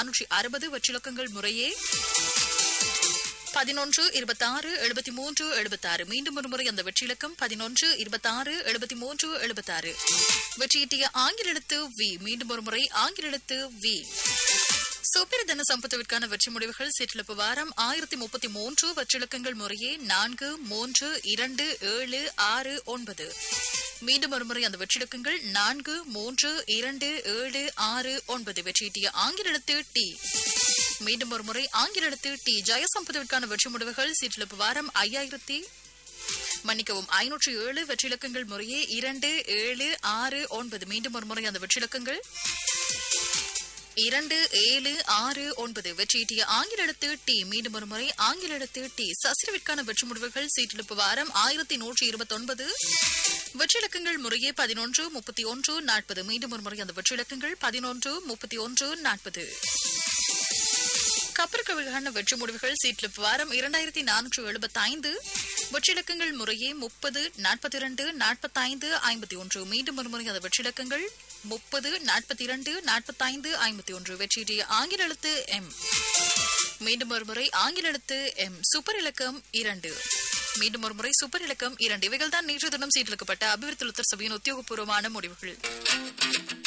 நானூற்றி அறுபது வெற்றிலக்கங்கள் முறையே பதினொன்று இருபத்தாறு எழுபத்தி மூன்று எழுபத்தாறு மீண்டும் ஒரு முறை அந்த வெற்றிலக்கம் பதினொன்று இருபத்தாறு எழுபத்தி மூன்று எழுபத்தாறு வெற்றியீட்டிய ஆங்கில எழுத்து வி மீண்டும் ஒரு முறை ஆங்கில எழுத்து வி சூப்பர் தன சம்பத்துவிற்கான வெற்றி முடிவுகள் சீட்டிழப்பு வாரம் ஆயிரத்தி முப்பத்தி மூன்று வெற்றிலக்கங்கள் முறையே நான்கு மூன்று இரண்டு ஏழு ஆறு ஒன்பது மீண்டும் ஒருமுறை அந்த வெற்றிலக்கங்கள் நான்கு மூன்று இரண்டு ஏழு ஆறு ஒன்பது வெற்றியீட்டிய ஆங்கில எழுத்து டி மீண்டும் ஒரு முறை ஆங்கில எழுத்து டி ஜெயசம்பதவிற்கான வெற்றி முடிவுகள் சீட்டிழப்பு வாரம் ஐயாயிரத்தி மன்னிக்கவும் ஐநூற்று ஏழு வெற்றிலக்கங்கள் முறையே இரண்டு ஏழு ஆறு ஒன்பது மீண்டும் ஒரு முறை அந்த வெற்றிலக்கங்கள் இரண்டு ஏழு ஆறு ஒன்பது வெற்றியீட்டிய ஆங்கில எழுத்து டி மீண்டும் ஒரு முறை ஆங்கில எழுத்து டி சசிரவிற்கான வெற்றி முடிவுகள் சீட்டெழுப்பு வாரம் ஆயிரத்தி நூற்றி இருபத்தி ஒன்பது வெற்றிலக்கங்கள் முறையே பதினொன்று முப்பத்தி ஒன்று நாற்பது மீண்டும் ஒரு முறை அந்த வெற்றிலக்கங்கள் பதினொன்று முப்பத்தி ஒன்று நாற்பது கப்பற்கவிழ்கான வெற்றி முடிவுகள் சீட்லிப் வாரம் இரண்டாயிரத்தி நானூற்று எழுபத்தி ஐந்து வெற்றிலக்கங்கள் முறையே முப்பது நாற்பத்தி இரண்டு நாற்பத்தைந்து ஐம்பத்தி ஒன்று மீண்டும் ஒரு முறை அந்த வெற்றிலக்கங்கள் முப்பது நாற்பத்தி இரண்டு நாற்பத்தைந்து ஐம்பத்தி ஒன்று வெற்றியிட்டிய ஆங்கில எழுத்து எம் மீண்டும் ஒரு முறை ஆங்கில எழுத்து எம் சூப்பர் இலக்கம் இரண்டு மீண்டும் ஒரு முறை சூப்பர் இலக்கம் இரண்டு இவைகள் தான் நேற்று தினம் சீட்டிலுக்கப்பட்ட அபிவிருத்தி சபையின் உத்தியோகபூர்வமான முடிவுகள்